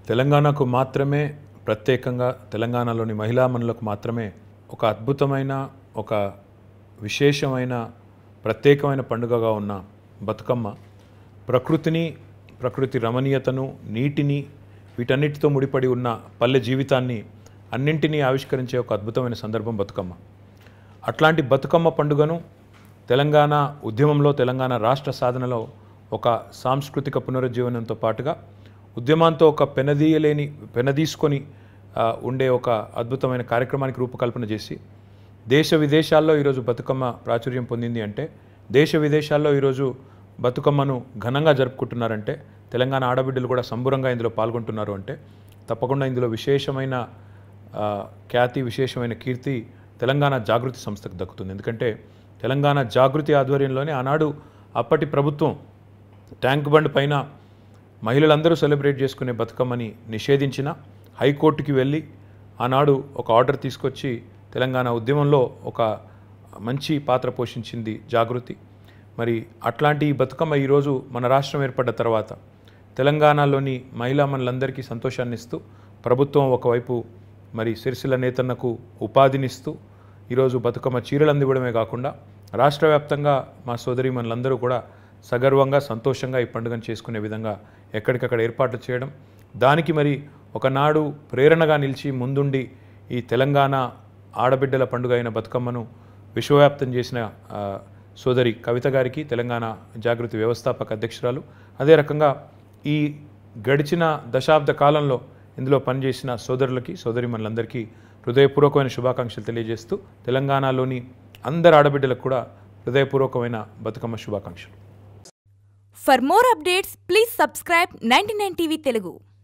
తెలంగాణకు మాత్రమే ప్రత్యేకంగా తెలంగాణలోని మహిళామణులకు మాత్రమే ఒక అద్భుతమైన ఒక విశేషమైన ప్రత్యేకమైన పండుగగా ఉన్న బతుకమ్మ ప్రకృతిని ప్రకృతి రమణీయతను నీటిని వీటన్నిటితో ముడిపడి ఉన్న పల్లె జీవితాన్ని అన్నింటినీ ఆవిష్కరించే ఒక అద్భుతమైన సందర్భం బతుకమ్మ అట్లాంటి బతుకమ్మ పండుగను తెలంగాణ ఉద్యమంలో తెలంగాణ రాష్ట్ర సాధనలో ఒక సాంస్కృతిక పునరుజ్జీవనంతో పాటుగా ఉద్యమంతో ఒక పెనదీయలేని పెనదీసుకొని ఆ, ఉండే ఒక అద్భుతమైన కార్యక్రమానికి రూపకల్పన చేసి దేశ విదేశాల్లో ఈరోజు బతుకమ్మ ప్రాచుర్యం పొందింది అంటే దేశ విదేశాల్లో ఈరోజు బతుకమ్మను ఘనంగా జరుపుకుంటున్నారంటే తెలంగాణ ఆడబిడ్డలు కూడా సంబురంగా ఇందులో పాల్గొంటున్నారు అంటే తప్పకుండా ఇందులో విశేషమైన ఆ, ఖ్యాతి విశేషమైన కీర్తి తెలంగాణ జాగృతి సంస్థకు దక్కుతుంది ఎందుకంటే తెలంగాణ జాగృతి ఆధ్వర్యంలోనే ఆనాడు అప్పటి ప్రభుత్వం ట్యాంక్ బండ్ పైన మహిళలందరూ సెలబ్రేట్ చేసుకునే బతుకమ్మని నిషేధించిన హైకోర్టుకి వెళ్ళి ఆనాడు ఒక ఆర్డర్ తీసుకొచ్చి తెలంగాణ ఉద్యమంలో ఒక మంచి పాత్ర పోషించింది జాగృతి మరి అట్లాంటి ఈ బతుకమ్మ ఈరోజు మన రాష్ట్రం ఏర్పడ్డ తర్వాత తెలంగాణలోని మహిళామణులందరికీ సంతోషాన్ని ఇస్తూ ప్రభుత్వం ఒకవైపు మరి సిరిసిల్ల నేతన్నకు ఉపాధినిస్తూ ఈరోజు బతుకమ్మ చీరలు అందివ్వడమే కాకుండా రాష్ట్ర వ్యాప్తంగా మా సోదరీమణులందరూ కూడా సగర్వంగా సంతోషంగా ఈ పండుగను చేసుకునే విధంగా ఎక్కడికక్కడ ఏర్పాట్లు చేయడం దానికి మరి ఒకనాడు ప్రేరణగా నిలిచి ముందుండి ఈ తెలంగాణ ఆడబిడ్డల పండుగ అయిన బతుకమ్మను విశ్వవ్యాప్తం చేసిన ఆ, సోదరి కవిత గారికి తెలంగాణ జాగృతి వ్యవస్థాపక అధ్యక్షురాలు అదే రకంగా ఈ గడిచిన దశాబ్ద కాలంలో ఇందులో పనిచేసిన సోదరులకి సోదరిమణులందరికీ హృదయపూర్వకమైన శుభాకాంక్షలు తెలియజేస్తూ తెలంగాణలోని అందరు ఆడబిడ్డలకు కూడా హృదయపూర్వకమైన బతుకమ్మ శుభాకాంక్షలు For more updates, please subscribe 99 TV Telugu.